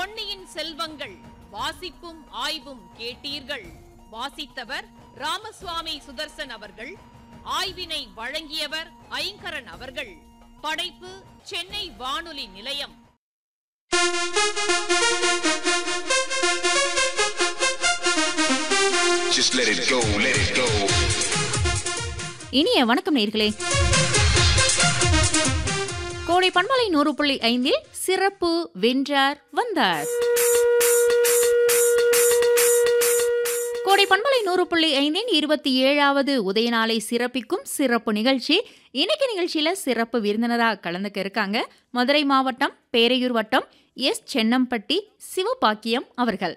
பொன்னியின் செல்வங்கள் வாசிப்பும் ஆய்வும் கேட்டீர்கள் வாசித்தவர் ராமசுவாமி சுதர்சன் அவர்கள் ஆய்வினை வழங்கியவர் ஐங்கரன் அவர்கள் படைப்பு சென்னை வானொலி நிலையம் Just let it go, let it go. இனிய வணக்கம் நேர்களே கோடை பண்பலை நூறு புள்ளி ஐந்தில் சிறப்பு வென்றார் வந்தார் கோடை பண்பலை நூறு புள்ளி ஐந்தின் இருபத்தி ஏழாவது உதய நாளை சிறப்பிக்கும் சிறப்பு நிகழ்ச்சி இன்னைக்கு நிகழ்ச்சியில சிறப்பு விருந்தினராக கலந்துக்க இருக்காங்க மதுரை மாவட்டம் பேரையூர் வட்டம் எஸ் சென்னம்பட்டி சிவபாக்கியம் அவர்கள்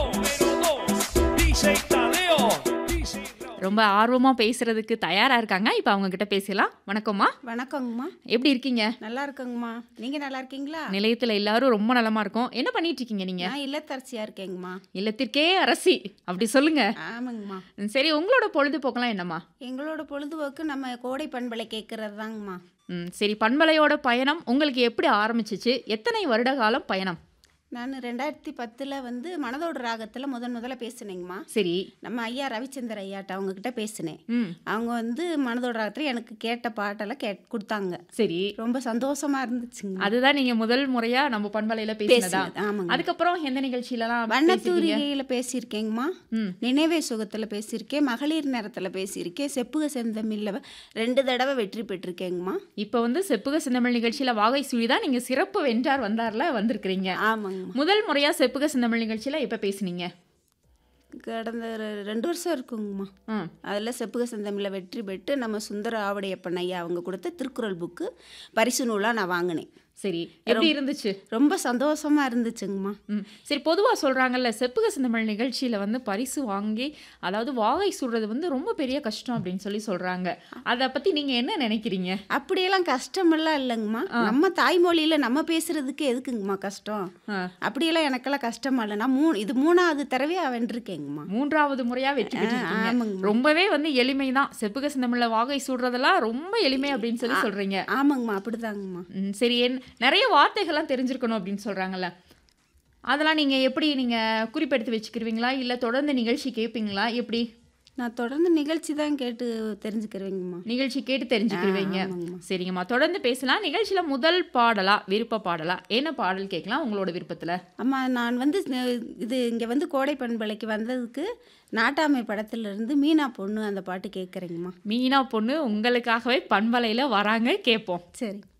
DJ Taleo. DJ ரொம்ப ஆர்வமா பேசுறதுக்கு தயாரா இருக்காங்க இப்ப அவங்க கிட்ட பேசலாம் வணக்கம்மா வணக்கங்கம்மா எப்படி இருக்கீங்க நல்லா இருக்கேங்கம்மா நீங்க நல்லா இருக்கீங்களா நிலையத்துல எல்லாரும் ரொம்ப நலமா இருக்கும் என்ன பண்ணிட்டு இருக்கீங்க நீங்க நான் இல்லத்தரசியா இருக்கேங்கம்மா இல்லத்திற்கே அரசி அப்படி சொல்லுங்க ஆமாங்கம்மா ம், சரி உங்களோட பொழுதுபோக்கெல்லாம் என்னம்மா எங்களோட பொழுதுபோக்கு நம்ம கோடை பண்பலை கேட்கறது தாங்கம்மா ம் சரி பண்பலையோட பயணம் உங்களுக்கு எப்படி ஆரம்பிச்சிச்சு எத்தனை வருட காலம் பயணம் நான் ரெண்டாயிரத்தி பத்தில் வந்து மனதோட ராகத்தில் முதன் முதல்ல பேசினேங்கம்மா சரி நம்ம ஐயா ரவிச்சந்தர் ஐயாட்ட அவங்க கிட்ட பேசினேன் ம் அவங்க வந்து மனதோட ராகத்தில் எனக்கு கேட்ட பாட்டெல்லாம் கேட் கொடுத்தாங்க சரி ரொம்ப சந்தோஷமா இருந்துச்சுங்க அதுதான் நீங்க முதல் முறையா நம்ம பண்பலையில பேசினதா பேசினது, ஆமாங்க. அதுக்கப்புறம் எந்த நிகழ்ச்சியிலலாம் பேசிருக்கீங்க? வண்ணத்தூரிகையில் பேசியிருக்கேங்கம்மா ம் நினைவே சுகத்தில் பேசியிருக்கேன் மகளிர் நேரத்தில் பேசியிருக்கேன் செப்புக செந்தமில்ல ரெண்டு தடவை வெற்றி பெற்றிருக்கேங்கம்மா இப்போ வந்து செப்புக சிந்தமிழ் நிகழ்ச்சியில வாகை சுழிதான் நீங்க சிறப்பு வென்றார் வந்தார்ல வந்திருக்கிறீங்க ஆமாங்கம்மா முதல் முறையா செப்புக சிந்தமிழ் நிகழ்ச்சியில எப்ப பேசுனீங்க கடந்த ரெ- ரெண்டு வருஷம் இருக்குங்கம்மா ம் அதில் செப்புக செந்தமில்ல வெற்றி பெற்று நம்ம சுந்தர ஆவடையப்பன் ஐயா அவங்க கொடுத்த திருக்குறள் புக்கு பரிசு நூலாக நான் வாங்கினேன் சரி எப்படி இருந்துச்சு ரொம்ப சந்தோஷமா இருந்துச்சுங்கம்மா ம் சரி பொதுவாக சொல்கிறாங்கல்ல செப்புக சிந்தமிழ் நிகழ்ச்சியில் வந்து பரிசு வாங்கி அதாவது வாகை சுடுறது வந்து ரொம்ப பெரிய கஷ்டம் அப்படின்னு சொல்லி சொல்கிறாங்க அதை பற்றி நீங்கள் என்ன நினைக்கிறீங்க அப்படியெல்லாம் கஷ்டமெல்லாம் இல்லைங்கம்மா நம்ம தாய்மொழியில் நம்ம பேசுறதுக்கு எதுக்குங்கம்மா கஷ்டம் ஆ. அப்படியெல்லாம் எனக்கெல்லாம் கஷ்டமா இல்லை நான் மூணு இது மூணாவது தடவையாக வென்றிருக்கேங்கம்மா மூன்றாவது முறையாக வெற்றி பெற்றிருக்கீங்க ஆமாங்கம்மா. ரொம்பவே வந்து எளிமை தான் செப்புக சிந்தமிழில் வாகை சுடுறதெல்லாம் ரொம்ப எளிமை அப்படின்னு சொல்லி சொல்கிறீங்க ஆமாங்கம்மா அப்படிதாங்கம்மா ம், சரி என் நிறைய வார்த்தைகள்லாம் தெரிஞ்சிருக்கணும் அப்படின்னு சொல்கிறாங்கல்ல அதெல்லாம் நீங்கள் எப்படி நீங்கள் குறிப்பெடுத்து வச்சுக்கிருவீங்களா இல்லை தொடர்ந்து நிகழ்ச்சி கேட்பீங்களா எப்படி நான் தொடர்ந்து நிகழ்ச்சி தான் கேட்டு தெரிஞ்சுக்கிறேங்கம்மா நிகழ்ச்சி கேட்டு தெரிஞ்சுக்கிருவீங்க ஆ, ஆமாங்கம்மா. சரிங்கம்மா தொடர்ந்து பேசலாம் நிகழ்ச்சியில முதல் பாடலா விருப்ப பாடலா என்ன பாடல் கேட்கலாம் உங்களோட விருப்பத்துல அம்மா நான் வந்து அஹ், இது இங்கே வந்து கோடை பண்பலைக்கு வந்ததுக்கு நாட்டாமை படத்துலேருந்து மீனா பொண்ணு அந்த பாட்டு கேட்குறேங்கம்மா மீனா பொண்ணு உங்களுக்காகவே பண்பலையில வராங்க கேட்போம் சரி